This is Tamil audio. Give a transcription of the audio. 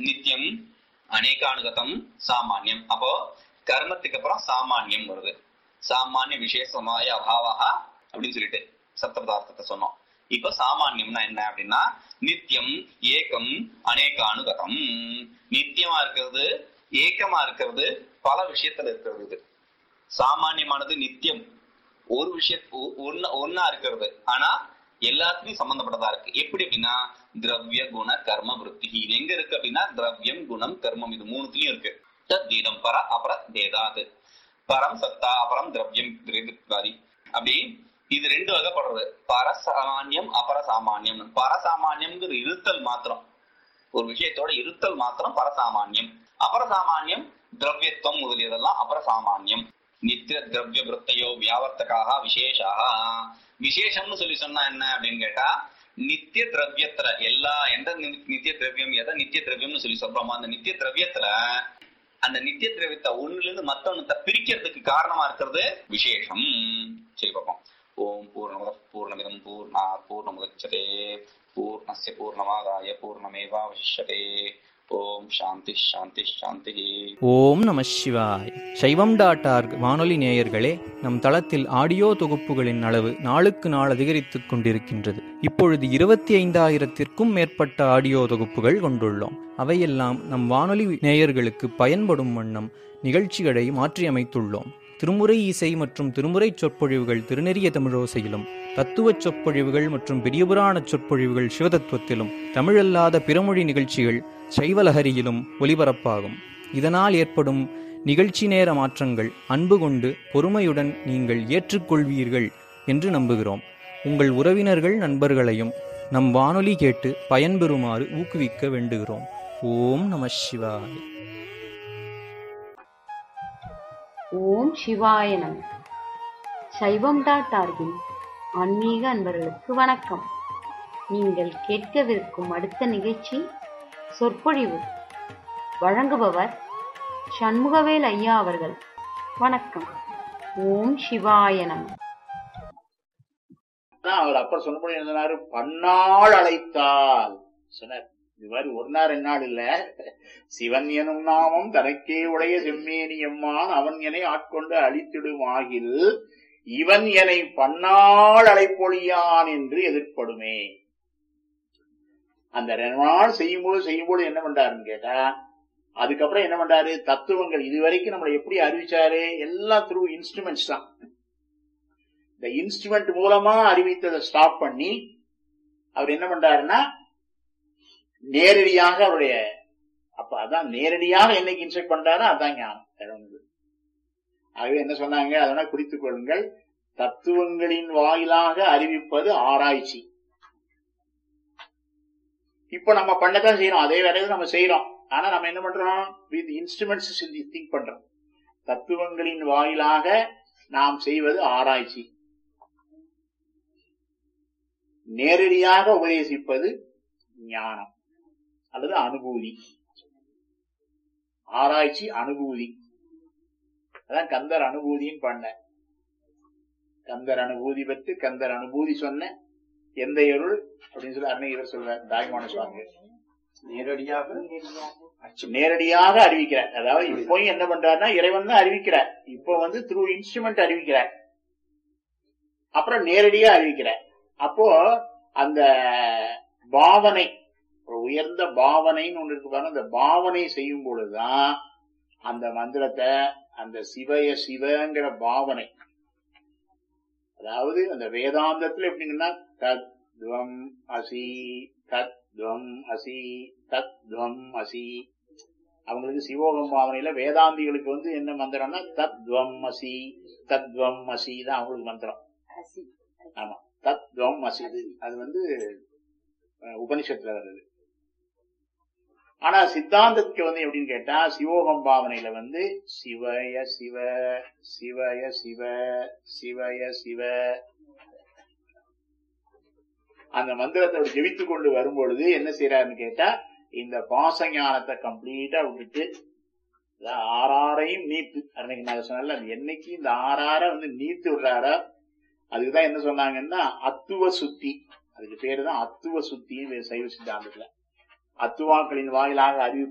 நித்தியம் அநேகானுகதம் சாமானியம் அப்போ கர்மத்துக்கு அப்புறம் சாமானியம் வருது சாமானிய விசேஷமாய அபாவா அப்படின்னு சொல்லிட்டு சப்தபதார்த்தத்தை சொன்னோம் இப்ப சாமானியம்னா என்ன அப்படின்னா நித்தியம் ஏகம் அநேகானுகதம் நித்தியமா இருக்கிறது ஏக்கமா இருக்கிறது பல விஷயத்துல இருக்கிறது இது சாமானியமானது நித்தியம் ஒரு விஷய ஒ- ஒண்ணு ஒன்னா இருக்கிறது ஆனா எல்லாத்துலயும் சம்பந்தப்பட்டதா இருக்கு எப்படி அப்படின்னா திரவிய குண கர்ம விருத்தி இது எங்க இருக்கு அப்படின்னா திரவியம் குணம் கர்மம் இது மூணுத்துலயும் இருக்கு தீதம் பர அபர தேதாது பரம் சத்தா அபரம் திரவியம் திரிதித்வாதி அப்படி இது ரெண்டு வகைப்படுறது பரசாமான்யம் அபரசாமான்யம் பரசாமான்யம்ங்கிறது இருத்தல் மாத்திரம் ஒரு விஷயத்தோட இருத்தல் மாத்திரம் பரசாமான்யம் அபரசாமான்யம் திரவியத்துவம் முதலியதெல்லாம் அபரசாமான்யம் நித்திய திரவிய விருத்தையோ வியாவர்த்தகாக விசேஷாக விசேஷம்னு சொல்லி சொன்னா என்ன அப்படின்னு கேட்டா நித்திய திரவியத்துல எல்லா எந்த நி- நித்திய திரவியம் எதை நித்திய திரவியம்னு சொல்லி சொல்றோமோ அந்த நித்திய திரவியத்துல அந்த நித்திய திரவியத்தை ஒண்ணுல இருந்து மத்தொன்னு பிரிக்கிறதுக்கு காரணமா இருக்கிறது விசேஷம் சரி பார்ப்போம் ஓம் பூர்ணமத பூர்ணமிதம் பூர்ணா பூர்ணமுதச்சதே பூர்ணஸ்ய பூர்ணமாதாய பூர்ணமேவாவசிஷ்யதே ஓம் சாந்தி சாந்தி சாந்தி ஓம் நம சிவாய் சைவம் டாட் ஆர்க் வானொலி நேயர்களே நம் தளத்தில் ஆடியோ தொகுப்புகளின் அளவு நாளுக்கு நாள் அதிகரித்துக் கொண்டிருக்கின்றது இப்பொழுது இருபத்தி ஐந்தாயிரத்திற்கும் மேற்பட்ட ஆடியோ தொகுப்புகள் கொண்டுள்ளோம் அவையெல்லாம் நம் வானொலி நேயர்களுக்கு பயன்படும் வண்ணம் நிகழ்ச்சிகளை மாற்றியமைத்துள்ளோம் திருமுறை இசை மற்றும் திருமுறை சொற்பொழிவுகள் திருநெறிய தமிழோசையிலும் தத்துவச் சொற்பொழிவுகள் மற்றும் பெரியபுராண சொற்பொழிவுகள் சிவதத்துவத்திலும் தமிழல்லாத பிறமொழி நிகழ்ச்சிகள் சைவலஹரியிலும் ஒலிபரப்பாகும் இதனால் ஏற்படும் நிகழ்ச்சி நேர மாற்றங்கள் அன்பு கொண்டு பொறுமையுடன் நீங்கள் ஏற்றுக்கொள்வீர்கள் என்று நம்புகிறோம் உங்கள் உறவினர்கள் நண்பர்களையும் நம் வானொலி கேட்டு பயன்பெறுமாறு ஊக்குவிக்க வேண்டுகிறோம் ஓம் நம சிவாய் ஓம் சிவாய நம சைவம் டாட் ஆர்கின் ஆன்மீக அன்பர்களுக்கு வணக்கம் நீங்கள் கேட்கவிருக்கும் அடுத்த நிகழ்ச்சி சொற்பொழிவு வழங்குபவர் சண்முகவேல் ஐயா அவர்கள் வணக்கம் ஓம் சிவாய நம அதான் அவர் அப்பர் சொன்னபடி என்ன சொன்னாரு பன்னாள் அழைத்தால் சொன்னார் இது மாதிரி ஒரு நாள் ரெண்டு நாள் இல்ல சிவன் எனும் நாமம் தனக்கே உடைய செம்மேனி எம்மான் அவன் எனை ஆட்கொண்டு அழித்திடுமாகில் இவன் எனை பன்னாள் அழைப்பொழியான் என்று எதிர்ப்படுமே அந்த ரெண்டு நாள் செய்யும்போது செய்யும்போது என்ன பண்றாருன்னு கேட்டா அதுக்கப்புறம் என்ன பண்றாரு தத்துவங்கள் இதுவரைக்கும் நம்மளை எப்படி அறிவிச்சாரு எல்லாம் த்ரூ இன்ஸ்ட்ருமெண்ட்ஸ் தான் இந்த இன்ஸ்ட்ருமெண்ட் மூலமா அறிவித்ததை ஸ்டாப் பண்ணி அவர் என்ன பண்றாருன்னா நேரடியாக அவருடைய அப்ப அதான் நேரடியாக என்னைக்கு இன்ஸ்ட்ரக்ட் பண்றாரோ அதான் ஞானம் வேற ஒண்ணும் இல்ல. ஆகவே என்ன சொன்னாங்க அதனால் குறித்துக் கொள்ளுங்கள் தத்துவங்களின் வாயிலாக அறிவிப்பது ஆராய்ச்சி இப்ப நம்ம பண்ணதான் செய்யறோம் அதே வேலையை நம்ம செய்யறோம் ஆனா நம்ம என்ன பண்றோம் வித் இன்ஸ்ட்ருமெண்ட்ஸ் திங்க் பண்றோம் தத்துவங்களின் வாயிலாக நாம் செய்வது ஆராய்ச்சி நேரடியாக உபதேசிப்பது ஞானம் அல்லது அனுபூதி ஆராய்ச்சி அனுபூதி அதான் கந்தர் அனுபூதின்னு பண்ண கந்தர் அனுபூதி பெற்று கந்தர் அனுபூதி சொன்ன எந்த இருள் அப்படின்னு சொல்லி அருணகிரர் சொல்றார் தாய்மான சுவாமி நேரடியாக நேரடியாக அறிவிக்கிறார் அதாவது இப்போ என்ன பண்றாருன்னா இறைவன் தான் அறிவிக்கிறார் இப்போ வந்து த்ரூ இன்ஸ்ட்ருமெண்ட் அறிவிக்கிறார் அப்புறம் நேரடியா அறிவிக்கிறார் அப்போ அந்த பாவனை ஒரு உயர்ந்த பாவனைன்னு ஒண்ணு இருக்கு பாருங்க அந்த பாவனை செய்யும் பொழுதுதான் அந்த மந்திரத்தை அந்த சிவய சிவங்கிற பாவனை அதாவது அந்த வேதாந்தத்துல எப்படிங்கன்னா தத்வம் அசி தத்வம் அசி தத்வம் அசி அவங்களுக்கு சிவோகம் பாவனையில வேதாந்திகளுக்கு வந்து என்ன மந்திரம்னா தத்வம் அசி தத்வம் அசி தான் அவங்களுக்கு மந்திரம் ஆமா தத்வம் அசி அது வந்து அஹ், உபனிஷத்துல வருது ஆனா சித்தாந்தத்துக்கு வந்து எப்படின்னு கேட்டா சிவோகம் பாவனையில வந்து சிவய சிவ சிவய சிவ சிவய சிவ அந்த மந்திரத்தை அவர் ஜெபித்துக் கொண்டு வரும்பொழுது என்ன செய்யறாருன்னு கேட்டா இந்த பாச ஞானத்தை கம்ப்ளீட்டா விட்டுட்டு அதான் ஆறாரையும் நீத்து அன்னைக்கு நான் சொன்னல அது என்னைக்கு இந்த ஆறார வந்து நீத்து விடுறாரோ அதுக்குதான் என்ன சொன்னாங்கன்னா அத்துவ சுத்தி அதுக்கு பேரு தான் அத்துவ சுத்தின்னு சைவ சித்தாந்தத்துல அத்துவாக்களின் வாயிலாக அறிவி